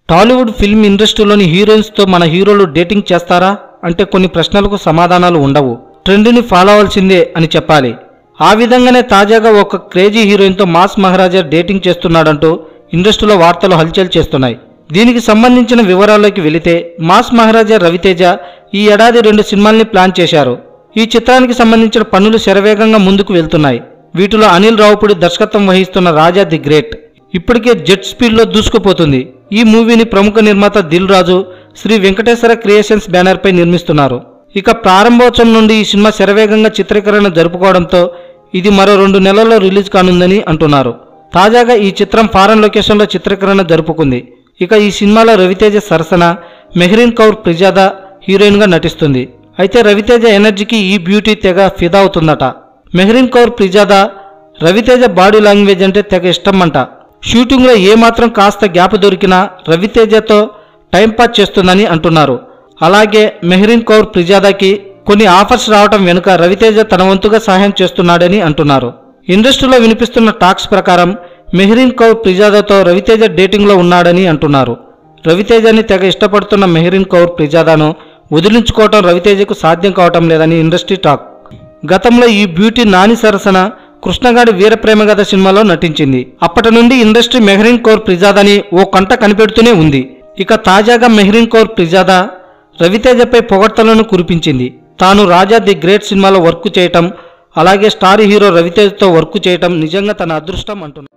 Tollywood film ఇండస్ట్రీలోని హీరోయిన్స్తో మన హీరోలు dating చేస్తారా అంటే కొన్ని ప్రశ్నలకు సమాధానాలు ఉండవు ట్రెండ్ని ఫాలో అవ్వాల్సిందే అని చెప్పాలి ఆ విధంగానే తాజాగా ఒక క్రేజీ హీరోయిన్తో మాస్ మహారాజా డేటింగ్ చేస్తున్నాడంటూ ఇండస్ట్రీలో వార్తలు హల్చల్ చేస్తున్నాయి దీనికి సంబంధించిన వివరాల్లోకి వెళితే మాస్ మహారాజా రవితేజ ఈ ఏడాది రెండు సినిమాల్ని ప్లాన్ చేశారు ఈ చిత్రానికి సంబంధించిన పనులు శరవేగంగా ముందుకు వెళ్తున్నాయి వీటిలో అనిల్ రావుపూడి దర్శకత్వం వహిస్తున్న రాజా ది గ్రేట్ ఇప్పటికే జెట్ స్పీడ్లో దూసుకుపోతుంది ఈ మూవీని ప్రముఖ నిర్మాత దిల్ రాజు శ్రీ వెంకటేశ్వర క్రియేషన్స్ బ్యానర్పై నిర్మిస్తున్నారు ఇక ప్రారంభోత్సవం నుండి ఈ సినిమా శరవేగంగా చిత్రీకరణ జరుపుకోవడంతో ఇది మరో రెండు నెలల్లో రిలీజ్ కానుందని అంటున్నారు తాజాగా ఈ చిత్రం ఫారెన్ లొకేషన్లో చిత్రీకరణ జరుపుకుంది ఇక ఈ సినిమాలో రవితేజ సరసన మెహ్రీన్ కౌర్ ప్రిజాదా హీరోయిన్గా నటిస్తుంది అయితే రవితేజ ఎనర్జీకి ఈ బ్యూటీ తెగ ఫిదా అవుతుందట మెహ్రీన్ కౌర్ ప్రిజాదా రవితేజ బాడీ లాంగ్వేజ్ అంటే తెగ ఇష్టం అంట షూటింగ్లో ఏమాత్రం కాస్త గ్యాప్ దొరికినా రవితేజతో టైంపాస్ చేస్తుందని అంటున్నారు అలాగే మెహ్రీన్ కౌర్ ప్రిజాదాకి కొన్ని ఆఫర్స్ రావటం వెనుక రవితేజ తన వంతుగా సహాయం చేస్తున్నాడని అంటున్నారు ఇండస్ట్రీలో వినిపిస్తున్న టాక్స్ ప్రకారం మెహ్రీన్ కౌర్ ప్రిజాదాతో రవితేజ డేటింగ్లో ఉన్నాడని అంటున్నారు రవితేజని తెగ ఇష్టపడుతున్న మెహ్రీన్ కౌర్ ప్రిజాదాను వదిలించుకోవటం రవితేజకు సాధ్యం కావటం లేదని ఇండస్ట్రీ టాక్ గతంలో ఈ బ్యూటీ నాని సరసన కృష్ణగాడి వీరప్రేమ గద సినిమాలో నటించింది అప్పటి నుండి ఇండస్ట్రీ మెహ్రీన్ కౌర్ ప్రిజాదాని ఓ కంట కనిపెడుతూనే ఉంది ఇక తాజాగా మెహ్రీన్ కౌర్ ప్రిజాదా రవితేజపై పొగడ్తలను కురిపించింది తాను రాజా ది గ్రేట్ సినిమాలో వర్క్ చేయటం అలాగే స్టార్ హీరో రవితేజతో వర్క్ చేయటం నిజంగా తన అదృష్టం అంటున్నారు